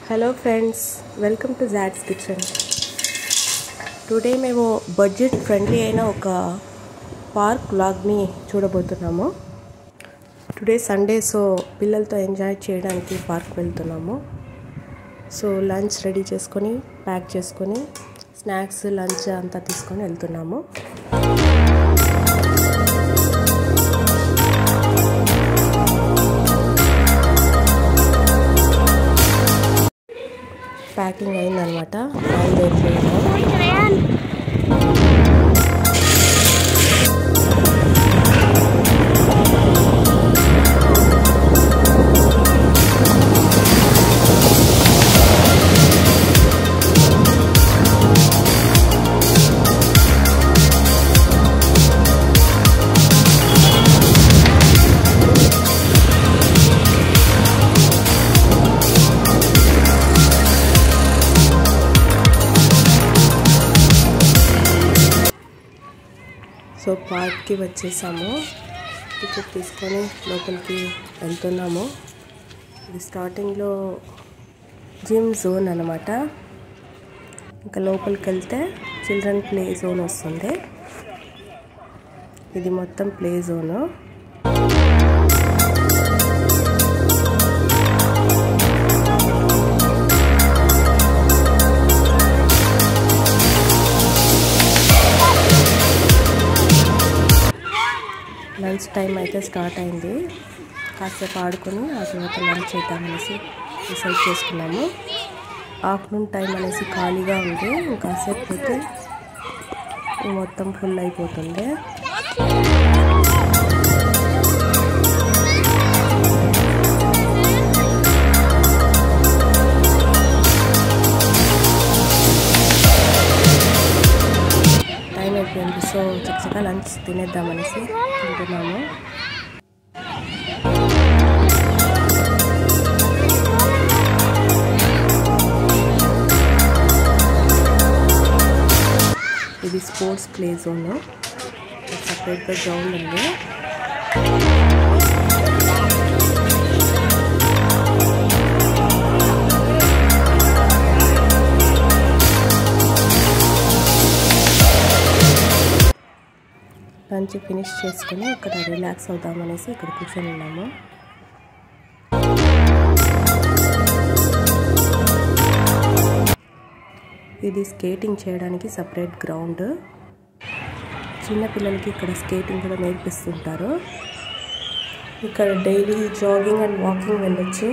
hello friends welcome to జాడ్స్ kitchen today మేము budget friendly అయిన ఒక పార్క్ వ్లాగ్ని చూడబోతున్నాము టుడే సండే సో పిల్లలతో ఎంజాయ్ చేయడానికి పార్క్ వెళ్తున్నాము సో లంచ్ రెడీ చేసుకొని ప్యాక్ చేసుకొని స్నాక్స్ లంచ్ అంతా తీసుకొని వెళ్తున్నాము ప్యాకింగ్ అయిందనమాట బయలుదేరిపోయాము సో పార్క్కి వచ్చేసాము టికెట్ తీసుకొని లోపలికి వెళ్తున్నాము ఇది స్టార్టింగ్లో జిమ్ జోన్ అనమాట ఇంకా లోపలికి వెళ్తే చిల్డ్రన్ ప్లే జోన్ వస్తుంది ఇది మొత్తం ప్లే జోను లంచ్ టైం అయితే స్టార్ట్ అయింది కాసేపు ఆడుకొని ఆ తర్వాత లంచ్ చేద్దామనేసి డిసైడ్ చేసుకున్నాము ఆఫ్టర్నూన్ టైం అనేసి ఖాళీగా ఉంది కాసేపు పోతే మొత్తం ఫుల్ అయిపోతుంది టైం అయిపోయింది సో చక్కగా లంచ్ తినేద్దామనేసి తింటున్నాము ఇది స్పోర్ట్స్ ప్లే జోన్ సపరేట్గా గ్రౌండ్ ఉంది లంచ్ ఫినిష్ చేసుకుని ఇక్కడ రిలాక్స్ అవుదామనేసి ఇక్కడ కూర్చొని ఉన్నాము ఇది స్కేటింగ్ చేయడానికి సపరేట్ గ్రౌండ్ చిన్నపిల్లలకి ఇక్కడ స్కేటింగ్ కూడా నేర్పిస్తుంటారు ఇక్కడ డైలీ జాగింగ్ అండ్ వాకింగ్ వెళ్ళొచ్చు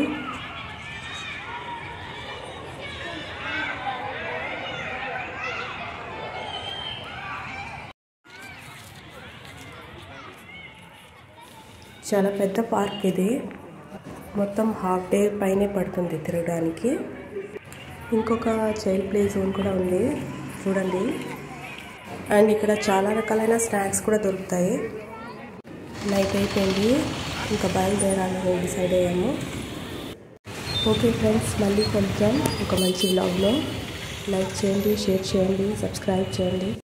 చాలా పెద్ద పార్క్ ఇది మొత్తం హాఫ్ డే పైనే పడుతుంది తిరగడానికి ఇంకొక చైల్డ్ ప్లే జోన్ కూడా ఉంది చూడండి అండ్ ఇక్కడ చాలా రకాలైన స్నాక్స్ కూడా దొరుకుతాయి నైట్ అయిపోయింది ఇంకా బయలుదేరాలని డిసైడ్ అయ్యాము ఓకే ఫ్రెండ్స్ మళ్ళీ కలుద్దాం ఒక మంచి బ్లాగ్లో లైక్ చేయండి షేర్ చేయండి సబ్స్క్రైబ్ చేయండి